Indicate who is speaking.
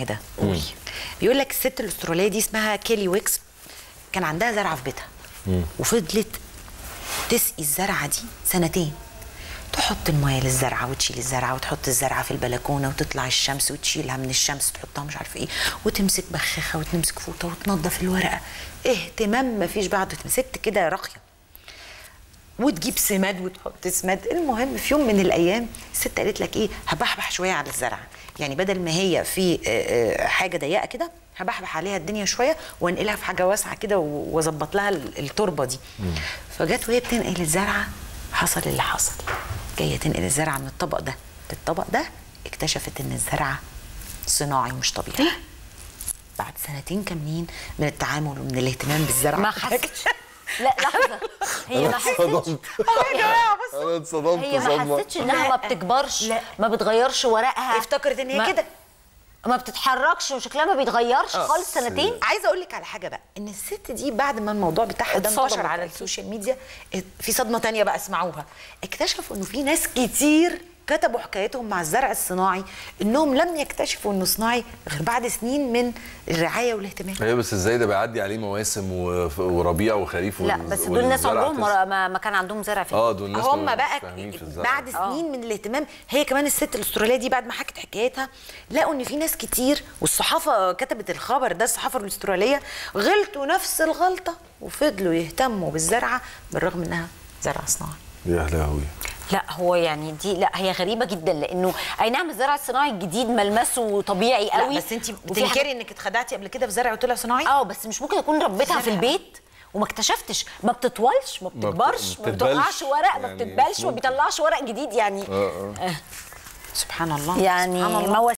Speaker 1: معايا ده قولي بيقول لك الست الاستراليه دي اسمها كيلي ويكس كان عندها زرعه في بيتها وفضلت تسقي الزرعه دي سنتين تحط الميه للزرعه وتشيل الزرعه وتحط الزرعه في البلكونه وتطلع الشمس وتشيلها من الشمس تحطها مش عارفه ايه وتمسك بخاخه وتمسك فوطه وتنظف الورقه اهتمام مفيش بعده ست كده راقيه وتجيب سماد وتحط سماد المهم في يوم من الايام الست قالت لك ايه هبحبح شويه على الزرعه يعني بدل ما هي في آه، آه، حاجه ضيقه كده هبحبح عليها الدنيا شويه وانقلها في حاجه واسعه كده و- واظبط لها ال- التربه دي فجت وهي بتنقل الزرعه حصل اللي حصل جايه تنقل الزرعه من الطبق ده للطبق ده اكتشفت ان الزرعه صناعي مش طبيعي بعد سنتين كاملين من التعامل ومن الاهتمام بالزرعه
Speaker 2: ما حستش لا لحظه هي ما حستش
Speaker 3: اتصدمت انا اتصدمت
Speaker 2: هي ما
Speaker 3: صدمه
Speaker 2: حستش انها ما بتكبرش
Speaker 1: لا.
Speaker 2: ما بتغيرش ورقها
Speaker 1: افتكرت ان هي
Speaker 2: ما-
Speaker 1: كده
Speaker 2: ما بتتحركش وشكلها ما بيتغيرش خالص سنتين
Speaker 1: عايزه اقول لك على حاجه بقى ان الست دي بعد ما الموضوع بتاعها ده
Speaker 2: اتصدمت
Speaker 1: انتشر على
Speaker 2: أكيد.
Speaker 1: السوشيال ميديا في صدمه تانية بقى اسمعوها اكتشفوا انه في ناس كتير كتبوا حكايتهم مع الزرع الصناعي انهم لم يكتشفوا انه صناعي غير بعد سنين من الرعايه والاهتمام
Speaker 3: ايوه بس ازاي ده بيعدي عليه مواسم و- وربيع وخريف
Speaker 2: لا
Speaker 3: وال-
Speaker 2: بس دول ناس
Speaker 3: والزرع
Speaker 2: عمرهم
Speaker 3: تس-
Speaker 2: ما, ما- ما كان عندهم زرع في
Speaker 3: اه دول ناس
Speaker 1: هم
Speaker 3: مش
Speaker 1: بقى
Speaker 3: فاهمين في الزرع.
Speaker 1: بعد سنين من الاهتمام هي كمان الست الاستراليه دي بعد ما حكت حكايتها لقوا ان في ناس كتير والصحافه كتبت الخبر ده الصحافه الاستراليه غلطوا نفس الغلطه وفضلوا يهتموا بالزرعه بالرغم انها زرع صناعي
Speaker 3: يا لهوي
Speaker 2: لا هو يعني دي لا هي غريبه جدا لانه اي نعم الزرع الصناعي الجديد ملمسه طبيعي قوي
Speaker 1: لا بس انت
Speaker 2: وفي حاجة-
Speaker 1: بتنكري انك اتخدعتي قبل كده في زرع وطلع صناعي
Speaker 2: اه بس مش ممكن اكون ربيتها في
Speaker 1: زرع.
Speaker 2: البيت وما اكتشفتش ما بتطولش ما
Speaker 3: بت-
Speaker 2: بتكبرش
Speaker 3: ما
Speaker 2: ما
Speaker 3: بتدبلش.
Speaker 2: بتوقعش ورق ما
Speaker 3: يعني
Speaker 2: بتدبلش ما
Speaker 3: ممكن.
Speaker 2: بيطلعش ورق جديد يعني
Speaker 3: اه اه
Speaker 1: سبحان الله
Speaker 2: يعني
Speaker 1: سبحان الله.
Speaker 2: مواسم